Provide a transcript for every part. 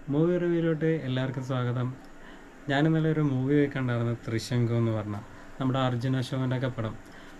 Movie റിവ്യൂലോട്ട് എല്ലാവർക്കും സ്വാഗതം ഞാൻ ഇന്നലെ ഒരു മൂവി കണ്ടായിരുന്നു ത്രിശങ്കു എന്ന് പറഞ്ഞ നമ്മുടെ അർജുൻ അശോകൻ്റെ ഒക്കെ പടം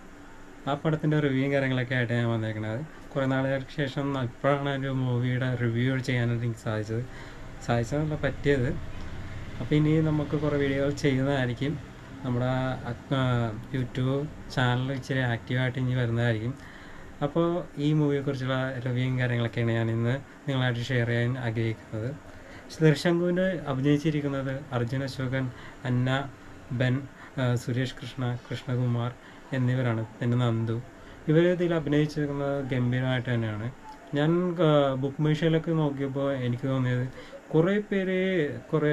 ആ പടത്തിൻ്റെ റിവ്യൂയും കാര്യങ്ങളൊക്കെ ആയിട്ട് ഞാൻ വന്നേക്കണത് കുറേ നാളുകൾക്ക് ശേഷം ഇപ്പോഴാണ് ഒരു മൂവിയുടെ റിവ്യൂ ചെയ്യാനായിട്ട് എനിക്ക് സാധിച്ചത് സാധിച്ചതല്ല പറ്റിയത് അപ്പോൾ ഇനി നമുക്ക് കുറേ വീഡിയോകൾ ചെയ്യുന്നതായിരിക്കും നമ്മുടെ യൂട്യൂബ് ചാനൽ ഇച്ചിരി ആക്റ്റീവായിട്ട് ഇനി വരുന്നതായിരിക്കും അപ്പോൾ ഈ മൂവിയെക്കുറിച്ചുള്ള റിവ്യൂയും കാര്യങ്ങളൊക്കെയാണ് ഞാൻ ഇന്ന് നിങ്ങളായിട്ട് ഷെയർ ചെയ്യാൻ ആഗ്രഹിക്കുന്നത് ദർശങ്കുവിൻ്റെ അഭിനയിച്ചിരിക്കുന്നത് അർജുൻ അശോകൻ അന്ന ബെൻ ആ, സുരേഷ് കൃഷ്ണ കൃഷ്ണകുമാർ എന്നിവരാണ് പിന്നെ നന്ദു ഇവർ ഇതിൽ അഭിനയിച്ചിരിക്കുന്നത് ഗംഭീരമായിട്ട് തന്നെയാണ് ഞാൻ ബുക്ക് മീഷോയിലൊക്കെ നോക്കിയപ്പോൾ എനിക്ക് തോന്നിയത് കുറേ പേര് കുറേ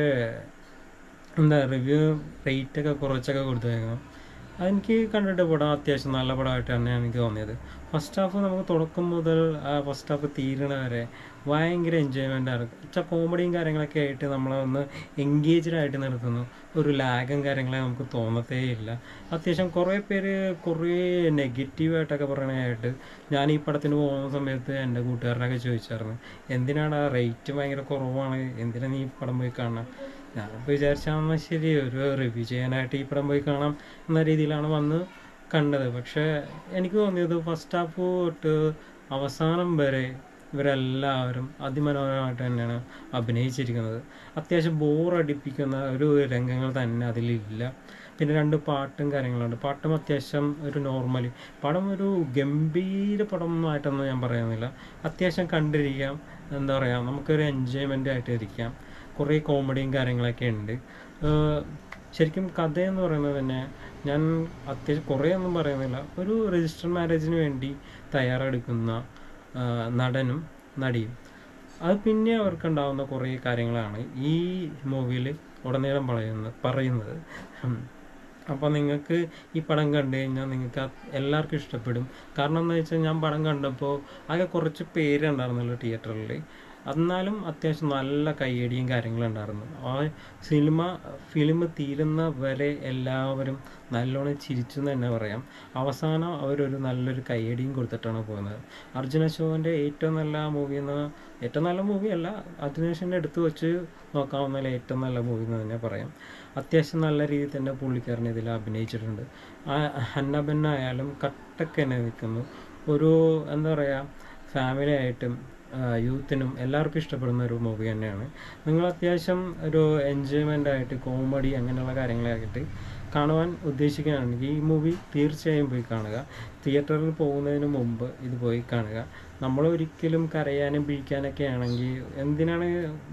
എന്താ റിവ്യൂ റേറ്റ് ഒക്കെ കുറച്ചൊക്കെ കൊടുത്തേക്കണം അതെനിക്ക് കണ്ടിട്ട് പടം അത്യാവശ്യം നല്ല പടമായിട്ട് തന്നെയാണ് എനിക്ക് തോന്നിയത് ഫസ്റ്റ് ഹാഫ് നമുക്ക് തുടക്കം മുതൽ ആ ഫസ്റ്റ് ഹാഫ് തീരണ വരെ ഭയങ്കര എൻജോയ്മെൻ്റ് ആണ് വെച്ചാൽ കോമഡിയും കാര്യങ്ങളൊക്കെ ആയിട്ട് നമ്മളെ ഒന്ന് എൻഗേജ്ഡ് ആയിട്ട് നിർത്തുന്നു ഒരു ലാഗും കാര്യങ്ങളെ നമുക്ക് തോന്നത്തേ ഇല്ല അത്യാവശ്യം കുറേ പേര് കുറേ നെഗറ്റീവായിട്ടൊക്കെ പറയണതായിട്ട് ഞാൻ ഈ പടത്തിന് പോകുന്ന സമയത്ത് എൻ്റെ കൂട്ടുകാരനൊക്കെ ചോദിച്ചായിരുന്നു എന്തിനാണ് ആ റേറ്റ് ഭയങ്കര കുറവാണ് എന്തിനാണ് നീ ഈ പടം പോയി കാണാൻ ഞാനിപ്പോൾ വിചാരിച്ചാൽ ശരി ഒരു റിവ്യൂ ചെയ്യാനായിട്ട് ഈ പടം പോയി കാണാം എന്ന രീതിയിലാണ് വന്ന് കണ്ടത് പക്ഷേ എനിക്ക് തോന്നിയത് ഫസ്റ്റ് ഹാഫ് തൊട്ട് അവസാനം വരെ ഇവരെല്ലാവരും അതിമനോഹരമായിട്ട് തന്നെയാണ് അഭിനയിച്ചിരിക്കുന്നത് അത്യാവശ്യം ബോറടിപ്പിക്കുന്ന ഒരു രംഗങ്ങൾ തന്നെ അതിലില്ല പിന്നെ രണ്ട് പാട്ടും കാര്യങ്ങളുണ്ട് പാട്ടും അത്യാവശ്യം ഒരു നോർമലി പടം ഒരു ഗംഭീര പടമായിട്ടൊന്നും ഞാൻ പറയുന്നില്ല അത്യാവശ്യം കണ്ടിരിക്കാം എന്താ പറയുക നമുക്കൊരു എൻജോയ്മെൻ്റ് ആയിട്ട് ഇരിക്കാം കുറേ കോമഡിയും കാര്യങ്ങളൊക്കെ ഉണ്ട് ഏഹ് ശരിക്കും കഥയെന്ന് പറയുന്നത് തന്നെ ഞാൻ അത്യാവശ്യം കുറേ ഒന്നും പറയുന്നില്ല ഒരു രജിസ്റ്റർ മാരേജിന് വേണ്ടി തയ്യാറെടുക്കുന്ന ആ, നടനും നടിയും അത് പിന്നെ അവർക്കുണ്ടാവുന്ന കുറേ കാര്യങ്ങളാണ് ഈ മൂവിയിൽ ഉടനീളം പറയുന്നത് പറയുന്നത് ഉം. അപ്പോൾ നിങ്ങൾക്ക് ഈ പടം കണ്ടു കഴിഞ്ഞാൽ നിങ്ങൾക്ക് അത് എല്ലാവർക്കും ഇഷ്ടപ്പെടും കാരണം എന്താ വെച്ചാൽ ഞാൻ പടം കണ്ടപ്പോൾ ആകെ കുറച്ച് പേരുണ്ടായിരുന്നല്ലോ തിയേറ്ററിൽ എന്നാലും അത്യാവശ്യം നല്ല കയ്യടിയും കാര്യങ്ങളും ഉണ്ടായിരുന്നു ആ സിനിമ ഫിലിം തീരുന്ന വരെ എല്ലാവരും നല്ലോണം ചിരിച്ചു എന്ന് തന്നെ പറയാം അവസാനം അവരൊരു നല്ലൊരു കയ്യടിയും കൊടുത്തിട്ടാണ് പോകുന്നത് അർജുന അശോകൻ്റെ ഏറ്റവും നല്ല മൂവി എന്ന് ഏറ്റവും നല്ല മൂവി അല്ല അർജുനേഷൻ്റെ അടുത്ത് വെച്ച് നോക്കാവുന്ന ഏറ്റവും നല്ല മൂവി എന്ന് തന്നെ പറയാം അത്യാവശ്യം നല്ല രീതിയിൽ തന്നെ പുള്ളിക്കാരൻ ഇതിൽ അഭിനയിച്ചിട്ടുണ്ട് ആ ഹന്ന ബെന്ന ആയാലും കട്ടക്ക് തന്നെ നിൽക്കുന്നു ഒരു എന്താ പറയുക ഫാമിലി ആയിട്ടും യൂത്തിനും എല്ലാവർക്കും ഇഷ്ടപ്പെടുന്ന ഒരു മൂവി തന്നെയാണ് നിങ്ങൾ അത്യാവശ്യം ഒരു എൻജോയ്മെൻ്റ് ആയിട്ട് കോമഡി അങ്ങനെയുള്ള കാര്യങ്ങളായിട്ട് കാണുവാൻ ഉദ്ദേശിക്കുകയാണെങ്കിൽ ഈ മൂവി തീർച്ചയായും പോയി കാണുക തിയേറ്ററിൽ പോകുന്നതിന് മുമ്പ് ഇത് പോയി കാണുക നമ്മൾ ഒരിക്കലും കരയാനും പിഴിക്കാനൊക്കെ ആണെങ്കിൽ എന്തിനാണ്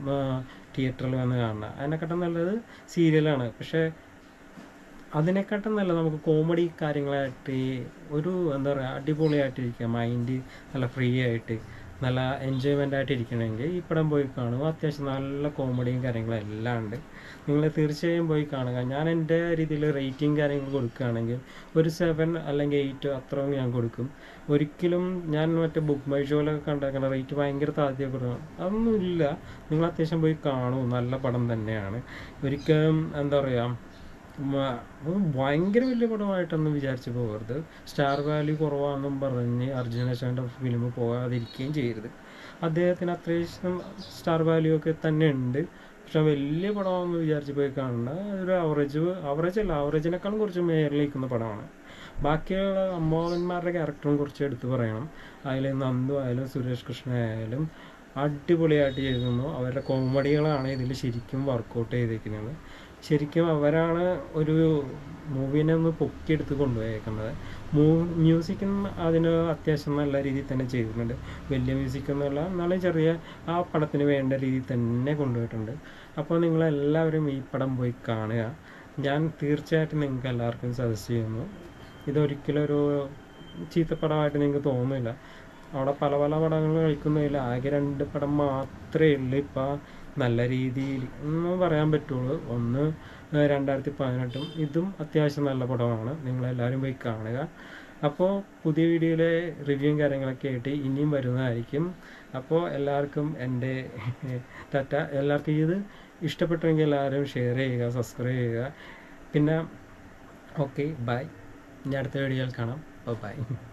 തിയേറ്ററിൽ വന്ന് കാണുന്നത് അതിനെക്കാട്ടും നല്ലത് സീരിയലാണ് പക്ഷേ അതിനെക്കാട്ടും നല്ല നമുക്ക് കോമഡി കാര്യങ്ങളായിട്ട് ഒരു എന്താ പറയുക അടിപൊളിയായിട്ടിരിക്കുക മൈൻഡ് നല്ല ഫ്രീ ആയിട്ട് നല്ല എൻജോയ്മെൻ്റ് ആയിട്ട് ഇരിക്കണമെങ്കിൽ ഈ പടം പോയി കാണുക അത്യാവശ്യം നല്ല കോമഡിയും കാര്യങ്ങളും എല്ലാം ഉണ്ട് നിങ്ങൾ തീർച്ചയായും പോയി കാണുക ഞാൻ എൻ്റെ രീതിയിൽ റേറ്റിംഗ് കാര്യങ്ങൾ കൊടുക്കുകയാണെങ്കിൽ ഒരു സെവൻ അല്ലെങ്കിൽ എയ്റ്റ് അത്രയും ഞാൻ കൊടുക്കും ഒരിക്കലും ഞാൻ മറ്റേ ബുക്ക് മൈ ഷോയിലൊക്കെ കണ്ടേക്കണ റേറ്റ് ഭയങ്കര താഴ്ത്തിയ കൊടുക്കണം അതൊന്നുമില്ല നിങ്ങൾ അത്യാവശ്യം പോയി കാണൂ നല്ല പടം തന്നെയാണ് ഒരിക്കലും എന്താ പറയുക മ- അത് ഭയങ്കര വലിയ പടമായിട്ടൊന്നും വിചാരിച്ച് പോകരുത് സ്റ്റാർ വാല്യൂ കുറവാണെന്നും പറഞ്ഞ് അർജുന അശോകൻ്റെ ഫിലിം പോകാതിരിക്കുകയും ചെയ്യരുത് അദ്ദേഹത്തിന് അത്യാവശ്യം സ്റ്റാർ വാല്യൂ ഒക്കെ തന്നെ ഉണ്ട് പക്ഷെ വലിയ പടമാണെന്ന് വിചാരിച്ച് പോയി കാണണ്ട ഒരു ആവറേജ് ആവറേജ് അല്ല ആവറേജിനേക്കാളും കുറച്ച് മേളിൽ നിൽക്കുന്ന പടമാണ് ബാക്കിയുള്ള അമ്മാവന്മാരുടെ ക്യാരക്ടറും കുറച്ച് എടുത്ത് പറയണം അതിൽ നന്ദു ആയാലും സുരേഷ് കൃഷ്ണ ആയാലും അടിപൊളിയായിട്ട് ചെയ്തിരുന്നു അവരുടെ കോമഡികളാണ് ഇതിൽ ശരിക്കും വർക്കൗട്ട് ചെയ്തിരിക്കുന്നത് ശരിക്കും അവരാണ് ഒരു മൂവിനെ ഒന്ന് പൊക്കിയെടുത്ത് കൊണ്ടുപോയേക്കുന്നത് മൂ മ്യൂസിക്കും അതിന് അത്യാവശ്യം നല്ല രീതിയിൽ തന്നെ ചെയ്തിട്ടുണ്ട് വലിയ മ്യൂസിക്കൊന്നുമല്ല എന്നാലും ചെറിയ ആ പടത്തിന് വേണ്ട രീതിയിൽ തന്നെ കൊണ്ടുപോയിട്ടുണ്ട് അപ്പോൾ നിങ്ങളെല്ലാവരും ഈ പടം പോയി കാണുക ഞാൻ തീർച്ചയായിട്ടും നിങ്ങൾക്ക് എല്ലാവർക്കും സജസ്റ്റ് ചെയ്യുന്നു ഇതൊരിക്കലും ഒരു ചീത്തപ്പടമായിട്ട് നിങ്ങൾക്ക് തോന്നില്ല അവിടെ പല പല പടങ്ങൾ കളിക്കുന്നില്ല ആകെ രണ്ട് പടം മാത്രമേ ഉള്ളൂ ഇപ്പം നല്ല രീതിയിൽ എന്ന് പറയാൻ പറ്റുള്ളൂ ഒന്ന് ഏഹ് രണ്ടായിരത്തി പതിനെട്ടും ഇതും അത്യാവശ്യം നല്ല പടമാണ് നിങ്ങളെല്ലാവരും പോയി കാണുക അപ്പോൾ പുതിയ വീഡിയോയിലെ റിവ്യൂവും കാര്യങ്ങളൊക്കെ ആയിട്ട് ഇനിയും വരുന്നതായിരിക്കും അപ്പോൾ എല്ലാവർക്കും എൻ്റെ ടാറ്റ എല്ലാവർക്കും ഇത് ഇഷ്ടപ്പെട്ടെങ്കിൽ എല്ലാവരും ഷെയർ ചെയ്യുക സബ്സ്ക്രൈബ് ചെയ്യുക പിന്നെ ഓക്കെ ബൈ ഇനി അടുത്ത വീഡിയോയിൽ കാണാം ബൈ